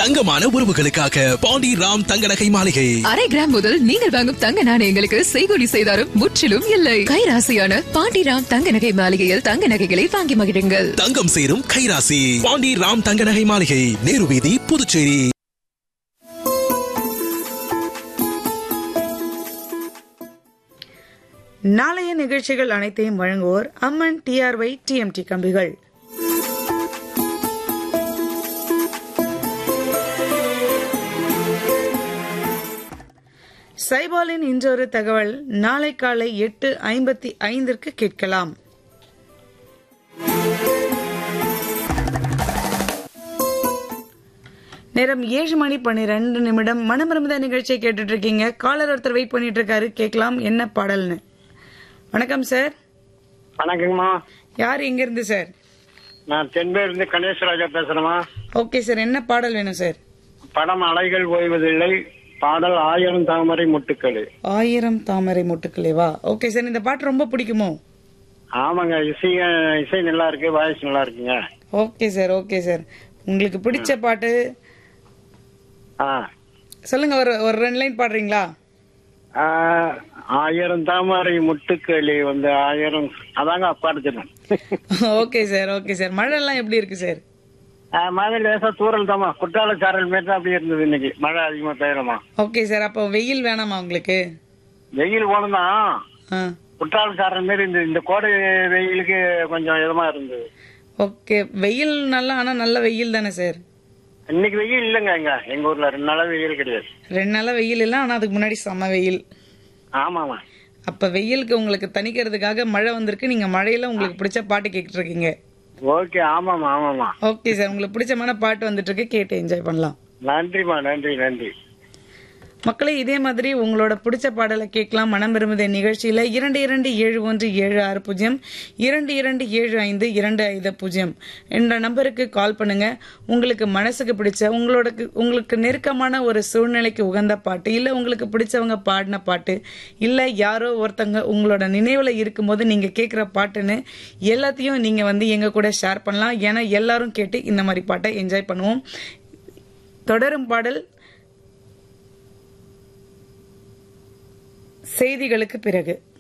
தங்கமான உறவுகளுக்காக பாண்டி ராம் தங்க நகை மாளிகை அரை கிராம் முதல் நீங்கள் வாங்கும் தங்க நாணயங்களுக்கு செய்கூலி செய்தாரும் முற்றிலும் இல்லை கைராசியான பாண்டிராம் தங்க நகை மாளிகையில் தங்க நகைகளை வாங்கி மகிழுங்கள் தங்கம் சேரும் கைராசி பாண்டி ராம் தங்க நகை மாளிகை நேரு வீதி புதுச்சேரி நாளைய நிகழ்ச்சிகள் அனைத்தையும் வழங்குவோர் அம்மன் டிஆர்ஒய் டிஎம்டி கம்பிகள் சைபாலின் இன்றொரு தகவல் நாளை காலை எட்டு ஐம்பத்தி ஐந்திற்கு கேட்கலாம் நேரம் ஏழு மணி பன்னிரெண்டு நிமிடம் மனமருந்த நிகழ்ச்சியை கேட்டுட்டு இருக்கீங்க காலர் ஒருத்தர் வெயிட் பண்ணிட்டு இருக்காரு கேட்கலாம் என்ன பாடல்னு வணக்கம் சார் வணக்கங்கம்மா யார் எங்க இருந்து சார் நான் தென்பேருந்து கணேசராஜா பேசுறேம்மா ஓகே சார் என்ன பாடல் வேணும் சார் படம் அலைகள் ஓய்வதில்லை பாடல் ஆயிரம் தாமரை முட்டுக்கள் ஆயிரம் தாமரை மொட்டுக்களேவா ஓகே சார் இந்த பாட்டு ரொம்ப பிடிக்குமோ ஆமாங்க இசை இசை நல்லா இருக்கு வாய்ஸ் நல்லா இருக்குங்க ஓகே சார் ஓகே சார் உங்களுக்கு பிடிச்ச பாட்டு ஆ சொல்லுங்க ஒரு ஒரு ரெண்டு லைன் பாடுறீங்களா ஆ, ஆயிரம் தாமரை முட்டுக்களி வந்து ஆயிரம் அதாங்க அப்பாடுச்சிடும் ஓகே சார் ஓகே சார் மழை எல்லாம் எப்படி இருக்கு சார் மழை லேசா தூரல் தாமா குற்றால சாரல் மாரி தான் அப்படியே இருந்தது இன்னைக்கு மழை அதிகமா பெய்யறமா ஓகே சார் அப்போ வெயில் வேணாமா உங்களுக்கு வெயில் போனதான் ஆ குற்றால சாரல் மாரி இந்த இந்த கோடை வெயிலுக்கு கொஞ்சம் இதமா இருந்தது ஓகே வெயில் நல்லா ஆனா நல்ல வெயில் தானே சார் இன்னைக்கு வெயில் இல்லைங்க இங்க எங்க ஊர்ல ரெண்டு நாளா வெயில் கிடையாது ரெண்டு நாளா வெயில் இல்லை ஆனா அதுக்கு முன்னாடி செம்ம வெயில் ஆமாமா அப்ப வெயிலுக்கு உங்களுக்கு தணிக்கிறதுக்காக மழை வந்திருக்கு நீங்க மழையில உங்களுக்கு பிடிச்ச பாட்டு கேட்டுட்டு இருக்கீங்க ஓகே ஆமாமா ஆமாமா ஓகே சார் உங்களுக்கு பிடிச்சமான பாட்டு வந்துட்டு இருக்கு கேட்டு என்ஜாய் பண்ணலாம் நன்றிமா நன்றி நன்றி மக்களே இதே மாதிரி உங்களோட பிடிச்ச பாடலை கேட்கலாம் மனம் விரும்புத நிகழ்ச்சியில இரண்டு இரண்டு ஏழு ஒன்று ஏழு ஆறு பூஜ்ஜியம் இரண்டு இரண்டு ஏழு ஐந்து இரண்டு ஐந்து பூஜ்ஜியம் என்ற நம்பருக்கு கால் பண்ணுங்க உங்களுக்கு மனசுக்கு பிடிச்ச உங்களோட உங்களுக்கு நெருக்கமான ஒரு சூழ்நிலைக்கு உகந்த பாட்டு இல்ல உங்களுக்கு பிடிச்சவங்க பாடின பாட்டு இல்ல யாரோ ஒருத்தங்க உங்களோட நினைவுல இருக்கும்போது நீங்க கேட்குற பாட்டுன்னு எல்லாத்தையும் நீங்க வந்து எங்க கூட ஷேர் பண்ணலாம் ஏன்னா எல்லாரும் கேட்டு இந்த மாதிரி பாட்டை என்ஜாய் பண்ணுவோம் தொடரும் பாடல் செய்திகளுக்கு பிறகு